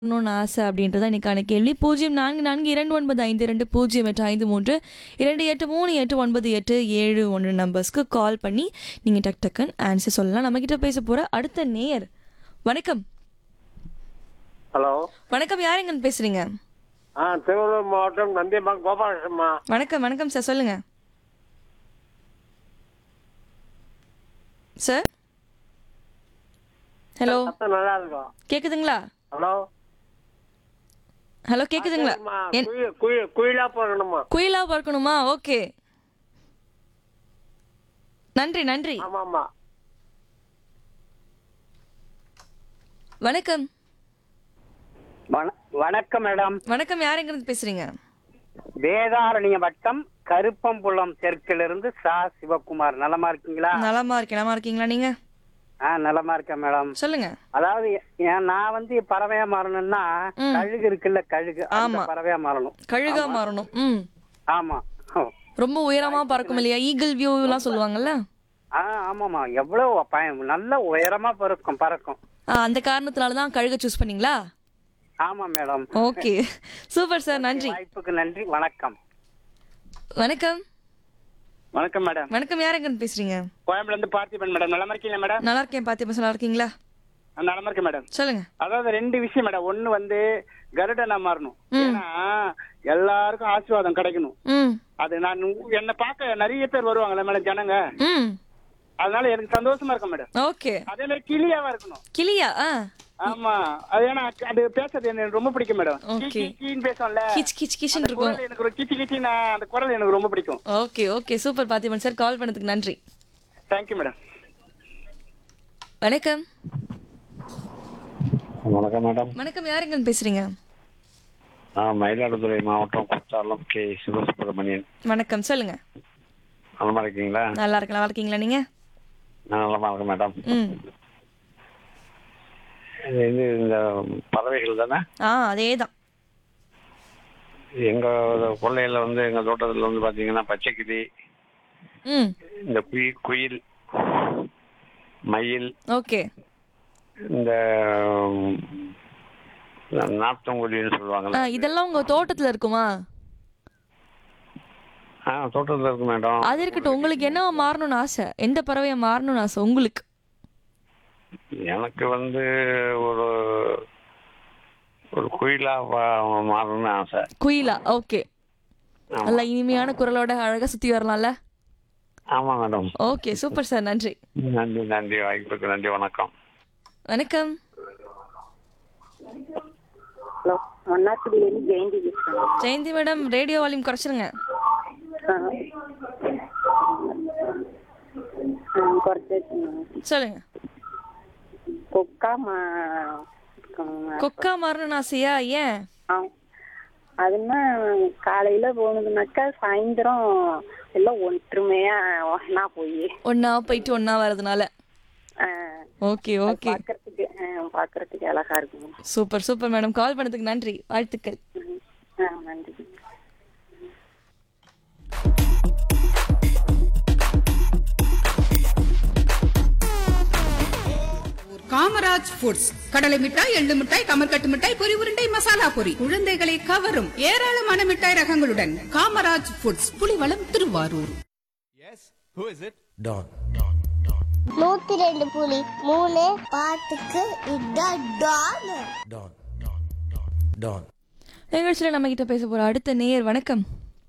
பண்ணணும்னு ஆசை அப்படின்றத இன்னைக்கான கேள்வி பூஜ்ஜியம் நான்கு நான்கு இரண்டு ஒன்பது ஐந்து இரண்டு பூஜ்ஜியம் எட்டு ஐந்து மூன்று இரண்டு எட்டு மூணு எட்டு ஒன்பது எட்டு ஏழு ஒன்று நம்பர்ஸ்க்கு கால் பண்ணி நீங்கள் டக் டக்குன்னு ஆன்சர் சொல்லலாம் நம்மக்கிட்ட பேச போகிற அடுத்த நேயர் வணக்கம் ஹலோ வணக்கம் யாருங்கன்னு பேசுகிறீங்க ஆ திருவள்ளூர் மாவட்டம் நந்தியம்பாக்கம் கோபாலகிருஷ்ணம்மா வணக்கம் வணக்கம் சார் சொல்லுங்கள் சார் ஹலோ சத்தம் நல்லா இருக்கும் கேக்குதுங்களா ஹலோ ஹலோ கேக்குதுங்களா சரிம்மா, என் குயில் குயில் குயிலா போகணுமா குயிலா பார்க்கணுமா ஓகே நன்றி நன்றி ஆமாம்மா வணக்கம் வண- வணக்கம் மேடம் வணக்கம் யாருங்கிறது பேசுறீங்க வேதாரண்ய வட்டம் கருப்பம்புள்ளம் தெற்கிலிருந்து சா சிவகுமார் நலமா இருக்கீங்களா நலமா இருக்கேன் நலமா இருக்கீங்களா நீங்க ஆ நலமா இருக்கேன் மேடம் சொல்லுங்க அதாவது ஏன் நான் வந்து பறவையா மாறணும்னா ம். கழுகு இருக்குல்ல கழுகு அந்த ஆமா. பறவையா மாறணும் கழுகா மாறணும் ம் ஆமா ரொம்ப உயரமா பறக்கும் இல்லையா ஈகிள் வியூ எல்லாம் சொல்லுவாங்கல்ல ஆ ஆமாமா எவ்வளவு பயம் நல்ல உயரமா பறக்கும் பறக்கும் ஆ, அந்த காரணத்தினால தான் கழுக சூஸ் பண்ணீங்களா ஆமா மேடம் ஓகே சூப்பர் சார் நன்றி வாய்ப்புக்கு நன்றி வணக்கம் வணக்கம் வணக்கம் மேடம் வணக்கம் யாருங்கன்னு பேசுறீங்க கோயம்புல இருந்து பார்த்திபன் மேடம் நலமா இருக்கீங்களா மேடம் நல்லா இருக்கேன் பாத்தியப்பா நல்லா இருக்கீங்களா நலமா இருக்கேன் மேடம் சொல்லுங்க அதாவது ரெண்டு விஷயம் மேடம் ஒண்ணு வந்து கருடனா மாறணும் ஏன்னா எல்லாருக்கும் ஆசீர்வாதம் கிடைக்கணும் ம் அது நான் உ- என்னை பார்க்க நிறைய பேர் வருவாங்கல்ல மேடம் ஜனங்க ம் அதனால எனக்கு சந்தோஷமா இருக்கும் மேடம் ஓகே அதே மாதிரி கிளியாவா இருக்கணும் கிளியா ஆ ஆமா அது ஏன்னா அது பேசுறது எனக்கு ரொம்ப பிடிக்கும் மேடம் Okay. கீ, கீ, கீன்னு பேசும்ல கிச் கிச் கிச்னு அந்த இருக்கும் குரல் எனக்கு ஒரு கிச்சி கிச்சி அந்த குரல் எனக்கு ரொம்ப பிடிக்கும் ஓகே ஓகே சூப்பர் பாத்திமன் சார் கால் பண்ணதுக்கு நன்றி தேங்க்யூ மேடம் வணக்கம் வணக்கம் மேடம் வணக்கம் யாருங்கன்னு பேசுறீங்க நான் மயிலாடுதுறை மாவட்டம் குற்றாலம் கே சிவசுப்பிரமணியன் வணக்கம் சொல்லுங்க நலமா இருக்கீங்களா நல்லா இருக்கு நல்லா இருக்கீங்களா நீங்க நான் நலமா இருக்கேன் மேடம் ம் இது இது இந்த பறவைகள் தானே ஆ அதே தான் எங்க கொள்ளையில வந்து எங்க தோட்டத்துல வந்து பாத்தீங்கன்னா பச்சைக்கிளி ம் இந்த குயில் குயில் மயில் ஓகே இந்த ம், நாத்தங்குடின்னு ஆ சொல்லுவாங்கல்ல இதெல்லாம் உங்க தோட்டத்துல இருக்குமா ஆ தோட்டத்துல இருக்கு மேடம் அது இருக்கட்டும் உங்களுக்கு என்னவா மாறணும்னு ஆசை எந்த பறவையா மாறணும்னு ஆசை உங்களுக்கு எனக்கு வந்து ஒரு ஒரு குயிலா வா- மாறணும்னு ஆசை குயிலா ஓகே ஆமா. நல்லா இனிமையான குரலோட அழகா சுத்தி வரலாம்ல ஆமா மேடம் ஓகே சூப்பர் சார் நன்றி நன்றி நன்றி வாய்ப்புக்கு நன்றி வணக்கம் வணக்கம் ஹலோ மன்னார்குடியிலேருந்து ஜெயந்தி பேசுகிறேன் ஜெயந்தி மேடம் ரேடியோ வால்யூம் குறைச்சிருங்க குறைச்சி சொல்லுங்க கொக்கா மா கொக்கா மாறணும்னு ஆசையா ஏன் ஆ. அதுன்னா காலையில போனதுனாக்கா சாயந்தரம் எல்லாம் ஒற்றுமையா ஒன்னா போய் ஒன்னா போயிட்டு ஒன்னா வரதுனால ஓகே ஓகே பாக்குறதுக்கு பாக்குறதுக்கு அழகா இருக்கும் சூப்பர் சூப்பர் மேடம் கால் பண்ணதுக்கு நன்றி வாழ்த்துக்கள் ஆ, நன்றி காமராஜ் ஃபுட்ஸ் கடலை மிட்டாய் எள்ளு மிட்டாய் கமர்கட்டு மிட்டாய் பொரி உருண்டை மசாலா பொரி குழந்தைகளை கவரும் ஏராளமான மிட்டாய் ரகங்களுடன் காமராஜ் ஃபுட்ஸ் புலிவளம் திருவாரூர் நூத்தி ரெண்டு புலி மூணு பாட்டுக்கு இதான் டான் நிகழ்ச்சியில் நம்ம கிட்ட பேச போற அடுத்த நேயர் வணக்கம்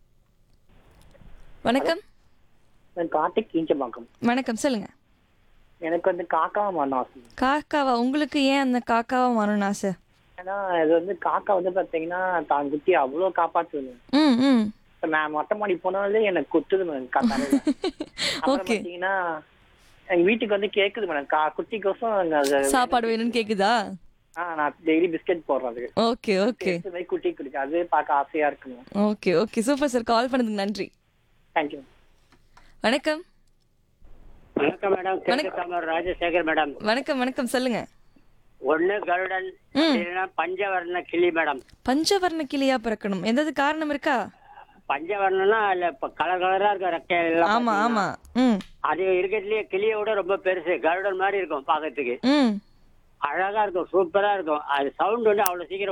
வணக்கம் கார்த்திக் கீஞ்சம்பாக்கம் வணக்கம் சொல்லுங்க எனக்கு வந்து காக்கா மாறணும் ஆசை காக்காவா உங்களுக்கு ஏன் அந்த காக்காவா மாறணும்னு ஆசை ஏன்னா இது வந்து காக்கா வந்து பாத்தீங்கன்னா தான் குத்தி அவ்வளவு காப்பாத்துது ம் ம் இப்ப நான் மொட்டை மாடி போனாலே எனக்கு குத்துது மேடம் காக்கா அப்புறம் ஓகே பாத்தீங்கன்னா எங்க வீட்டுக்கு வந்து கேக்குது மேடம் கா குட்டிக்கோசம் அங்க அது சாப்பாடு வேணும்னு கேக்குதா ஆ நான் டெய்லி பிஸ்கட் போடுறேன் அதுக்கு ஓகே ஓகே எடுத்து போய் குட்டி குடிக்க அது பார்க்க ஆசையா இருக்குங்க okay okay super sir call பண்ணதுக்கு நன்றி தேங்க்யூ வணக்கம் வணக்கம் மேடம் கிழக்கு ராஜசேகர் மேடம் வணக்கம் வணக்கம் சொல்லுங்க ஒண்ணு கருடன் ம். இல்லைன்னா பஞ்சவர்ண கிளி மேடம் பஞ்சவர்ண கிளியா பிறக்கணும் எதாவது காரணம் இருக்கா பஞ்சவர்ணம்னா இல்ல இப்ப கலர் கலரா இருக்க ரெக்கை எல்லாம் ஆமா பாத்தீங்கன்னா, ஆமா ம் அது இருக்கிறதுலயே கிளியை விட ரொம்ப பெருசு கருடன் மாதிரி இருக்கும் பாக்கிறதுக்கு ம் அழகா இருக்கும் சூப்பரா இருக்கும் அது சவுண்ட் வந்து அவ்வளவு சீக்கிரம்